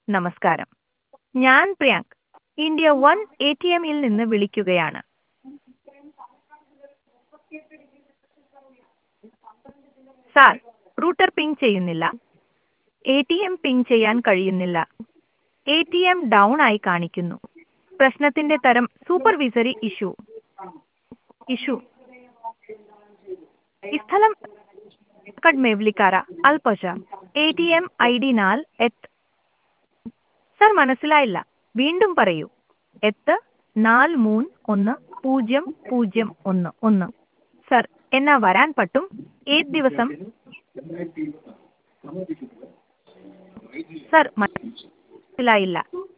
നമസ്കാരം ഞാൻ Priyank India one A T എമ്മിൽ നിന്ന് വിളിക്കുകയാണ് സാർ റൂട്ടർ പിങ് ചെയ്യുന്നില്ല എ ടി എം പിങ് ചെയ്യാൻ കഴിയുന്നില്ല എ ടി എം ഡൗൺ ആയി കാണിക്കുന്നു പ്രശ്നത്തിന്റെ തരം സൂപ്പർവിസറി ഇഷ്യൂ ഇഷ്യൂ ഈ സ്ഥലം കഡ്മേവ്ലിക്കാര അൽപശ A T M I D നാൽ എത്ത് സർ മനസ്സിലായില്ല വീണ്ടും പറയൂ എത്ത് നാല് മൂന്ന് ഒന്ന് പൂജ്യം പൂജ്യം ഒന്ന് ഒന്ന് സർ എന്നാ വരാൻ പറ്റും ഏത് ദിവസം സർ മനസ്സിലായില്ല